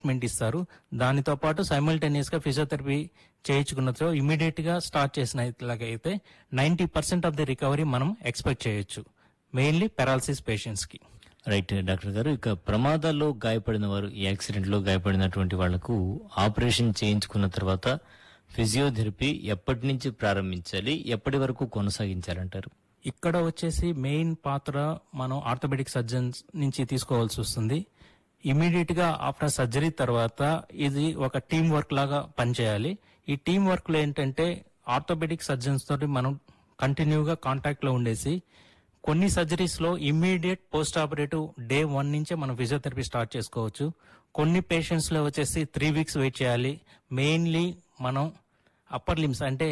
treatment ఇస్తారు దానితో పాటు సైమల్టేనియస్ గా ఫిజియోథెరపీ చేయించుకున్నతో ఇమీడియట్ గా స్టార్ట్ చేసినట్లయితే ninety percent of the recovery మనం ఎక్స్పెక్ట్ చేయొచ్చు మెయిన్లీ పెరాలసిస్ పేషెంట్స్ కి రైట్ డాక్టర్ గారు ఇక ప్రమాదాల్లో గాయపడిన వారు ఈ యాక్సిడెంట్ లో గాయపడినటువంటి వాళ్లకు ఆపరేషన్ చేయించుకున్న తర్వాత ఫిజియోథెరపీ ఎప్పటి నుంచి ప్రారంభించాలి ఎప్పటి వరకు కొనసాగించాలంటారు ఇక్కడ వచ్చేసి మెయిన్ పాత్ర మనం ఆర్థోపెడిక్ సర్జన్స్ నుంచి తీసుకోవాల్సి వస్తుంది ఇమీడియట్ గా ఆఫ్టర్ సర్జరీ తర్వాత ఇది ఒక టీం వర్క్ లాగా పనిచేయాలి ఈ టీం వర్క్ లో ఏంటంటే ఆర్థోపెడిక్ సర్జన్స్ తోటి మనం కంటిన్యూగా కాంటాక్ట్ లో ఉండేసి కొన్ని సర్జరీస్ లో immediate post operative day one నుంచే మనం ఫిజియోథెరపీ స్టార్ట్ చేసుకోవచ్చు కొన్ని పేషెంట్స్ లో వచ్చేసి త్రీ వీక్స్ వెయిట్ చేయాలి మెయిన్లీ మనం అప్పర్ లిమ్స్ అంటే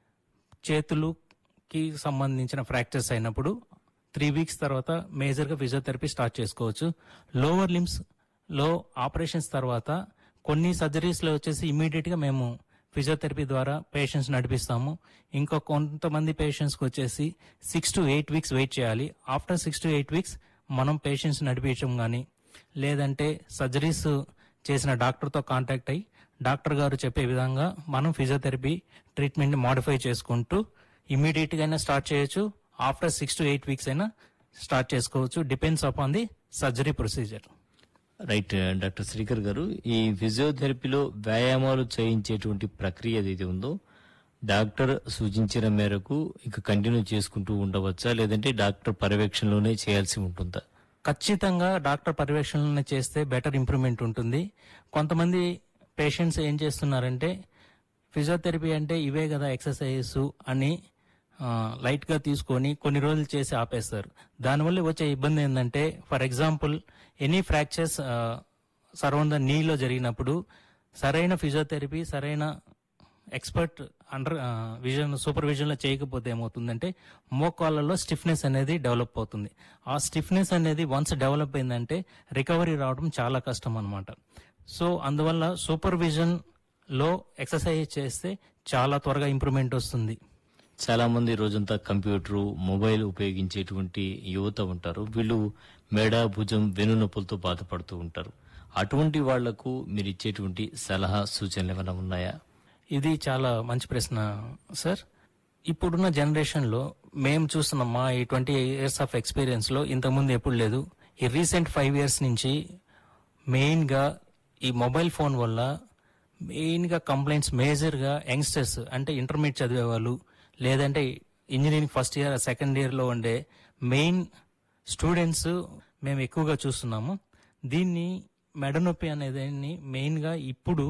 చేతులుకి సంబంధించిన ఫ్రాక్చర్స్ అయినప్పుడు త్రీ వీక్స్ తర్వాత మేజర్ గా ఫిజియోథెరపీ స్టార్ట్ చేసుకోవచ్చు లోవర్ లిమ్స్ లో ఆపరేషన్స్ తర్వాత కొన్ని సర్జరీస్ లో వచ్చేసి ఇమీడియట్ గా మేము ఫిజియోథెరపీ ద్వారా పేషెంట్స్ నడిపిస్తాము ఇంకా కొంతమంది పేషెంట్స్ కి వచ్చేసి six to eight weeks wait చేయాలి after six to eight weeks మనం పేషెంట్స్ నడిపించడం కానీ లేదంటే సర్జరీస్ చేసిన డాక్టర్తో కాంటాక్ట్ అయ్యి డాక్టర్ గారు చెప్పే విధంగా మనం ఫిజియోథెరపీ ట్రీట్మెంట్ మాడిఫై చేసుకుంటూ ఇమీడియట్ గా అయినా స్టార్ట్ చేయొచ్చు after six to eight weeks అయినా స్టార్ట్ చేసుకోవచ్చు depends upon the surgery procedure right doctor Srikar garu ఈ ఫిజియోథెరపీలో వ్యాయామాలు చేయించేటువంటి ప్రక్రియ ఏదైతే ఉందో డాక్టర్ సూచించిన మేరకు ఇక కంటిన్యూ చేసుకుంటూ ఉండవచ్చా లేదంటే డాక్టర్ పర్యవేక్షణలోనే చేయాల్సి ఉంటుందా ఖచ్చితంగా డాక్టర్ పర్యవేక్షణ చేస్తే బెటర్ ఇంప్రూవ్మెంట్ ఉంటుంది కొంతమంది పేషెంట్స్ ఏం చేస్తున్నారంటే ఫిజియోథెరపీ అంటే ఇవే కదా ఎక్సర్సైజ్ అని ఆ, లైట్ గా తీసుకొని కొన్ని రోజులు చేసి ఆపేస్తారు దానివల్ల వచ్చే ఇబ్బంది ఏంటంటే for example any fractures surround the నీలో జరిగినప్పుడు సరైన ఫిజియోథెరపీ సరైన ఎక్స్పర్ట్ అండర్ విజన్ సూపర్విజన్ లో చేయకపోతే ఏమవుతుందంటే మోకాళ్ళలో స్టిఫ్నెస్ అనేది డెవలప్ అవుతుంది ఆ స్టిఫ్నెస్ అనేది వన్స్ డెవలప్ అయిందంటే రికవరీ రావడం చాలా కష్టం అన్నమాట సో అందువల్ల సూపర్విజన్ లో ఎక్సర్సైజ్ చేస్తే చాలా త్వరగా ఇంప్రూవ్మెంట్ వస్తుంది చాలా మంది రోజంతా కంప్యూటర్ మొబైల్ ఉపయోగించేటువంటి యువత ఉంటారు వీళ్ళు మెడ భుజం వెను నొప్పులతో బాధపడుతూ ఉంటారు అటువంటి వాళ్లకు మీరు ఇచ్చేటువంటి సలహా సూచనలు ఏమైనా ఉన్నాయా ఇది చాలా మంచి ప్రశ్న సార్ ఇప్పుడున్న జనరేషన్ లో మేము చూస్తున్న మా ఈ ట్వంటీ ఇయర్స్ ఆఫ్ ఎక్స్పీరియన్స్ లో ఇంతకుముందు ఎప్పుడు లేదు ఈ రీసెంట్ ఫైవ్ ఇయర్స్ నుంచి మెయిన్ గా ఈ మొబైల్ ఫోన్ వల్ల మెయిన్ గా కంప్లైంట్స్ మేజర్ గా యంగ్స్టర్స్ అంటే ఇంటర్మీడియట్ చదివే వాళ్ళు లేదంటే engineering first year second year లో ఉండే మెయిన్ స్టూడెంట్స్ మేము ఎక్కువగా చూస్తున్నాము దీన్ని మెడనొప్పి అనేది మెయిన్ గా ఇప్పుడు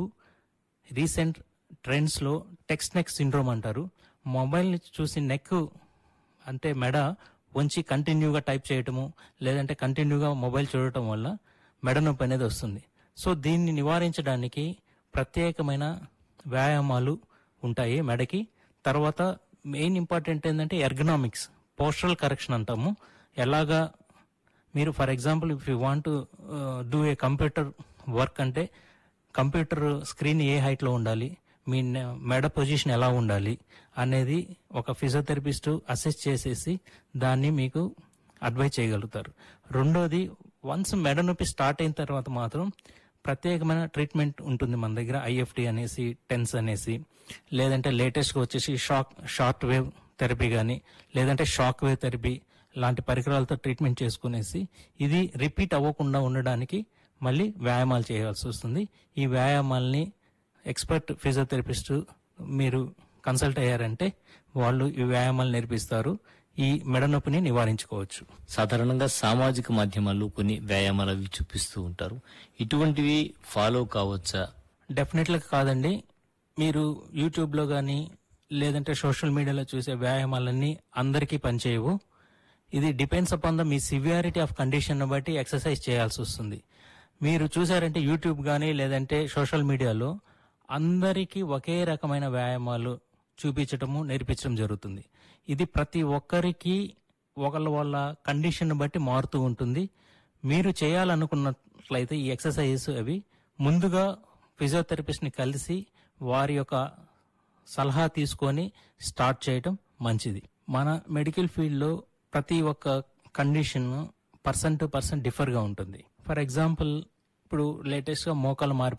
రీసెంట్ ట్రెండ్స్ లో టెక్స్ట్ నెక్ సిండ్రోమ్ అంటారు మొబైల్ ని చూసి నెక్ అంటే మెడ వంచి కంటిన్యూగా టైప్ చేయటము లేదంటే కంటిన్యూగా మొబైల్ చూడటం వల్ల మెడ నొప్పి అనేది వస్తుంది సో దీన్ని నివారించడానికి ప్రత్యేకమైన వ్యాయామాలు ఉంటాయి మెడకి తర్వాత మెయిన్ ఇంపార్టెంట్ ఏంటంటే ఎర్గనామిక్స్ పోస్టరల్ కరెక్షన్ అంటాము ఎలాగా మీరు for example if you want do a computer work అంటే కంప్యూటర్ స్క్రీన్ ఏ హైట్ లో ఉండాలి మీ నె- మెడ పొజిషన్ ఎలా ఉండాలి అనేది ఒక ఫిజియోథెరపిస్ట్ అసెస్ చేసేసి దాన్ని మీకు అడ్వైజ్ చేయగలుగుతారు రెండోది వన్స్ మెడ నొప్పి స్టార్ట్ అయిన తర్వాత మాత్రం ప్రత్యేకమైన ట్రీట్మెంట్ ఉంటుంది మన దగ్గర ఐఎఫ్టి అనేసి టెన్స్ అనేసి లేదంటే లేటెస్ట్ గా వచ్చేసి షాక్ షార్ట్ వేవ్ థెరపీ కానీ లేదంటే షాక్ వేవ్ థెరపీ లాంటి పరికరాలతో ట్రీట్మెంట్ చేసుకునేసి ఇది రిపీట్ అవ్వకుండా ఉండడానికి మళ్ళీ వ్యాయామాలు చేయాల్సి వస్తుంది ఈ వ్యాయామాల్ని ఎక్స్పర్ట్ ఫిజియోథెరపిస్ట్ మీరు కన్సల్ట్ అయ్యారంటే వాళ్ళు ఈ వ్యాయామాలు నేర్పిస్తారు ఈ మెడ నొప్పిని నివారించుకోవచ్చు సాధారణంగా సామాజిక మాధ్యమాల్లో కొన్ని వ్యాయామాలు అవి చూపిస్తూ ఉంటారు ఇటువంటివి ఫాలో కావచ్చా డెఫినెట్గా కాదండి మీరు యూట్యూబ్లో కానీ లేదంటే సోషల్ మీడియాలో చూసే వ్యాయామాలన్నీ అందరికీ పనిచేయవు ఇది డిపెండ్స్ అపాన్ ద మీ సివియారిటీ ఆఫ్ కండిషన్ బట్టి ఎక్సర్సైజ్ చేయాల్సి వస్తుంది మీరు చూసారంటే యూట్యూబ్ కానీ లేదంటే సోషల్ మీడియాలో అందరికీ ఒకే రకమైన వ్యాయామాలు చూపించటము నేర్పించడం జరుగుతుంది ఇది ప్రతి ఒక్కరికి ఒకళ్ళ వాళ్ళ కండిషన్ బట్టి మారుతూ ఉంటుంది మీరు చేయాలనుకున్నట్లయితే ఈ ఎక్సర్సైజెస్ అవి ముందుగా ఫిజియోథెరపిస్ట్ ని కలిసి వారి యొక్క సలహా తీసుకొని స్టార్ట్ చేయటం మంచిది మన మెడికల్ ఫీల్డ్ లో ప్రతి ఒక్క condition person to person differ గా ఉంటుంది ఫర్ ఎగ్జాంపుల్ ఇప్పుడు లేటెస్ట్గా మోకాలు మార్పు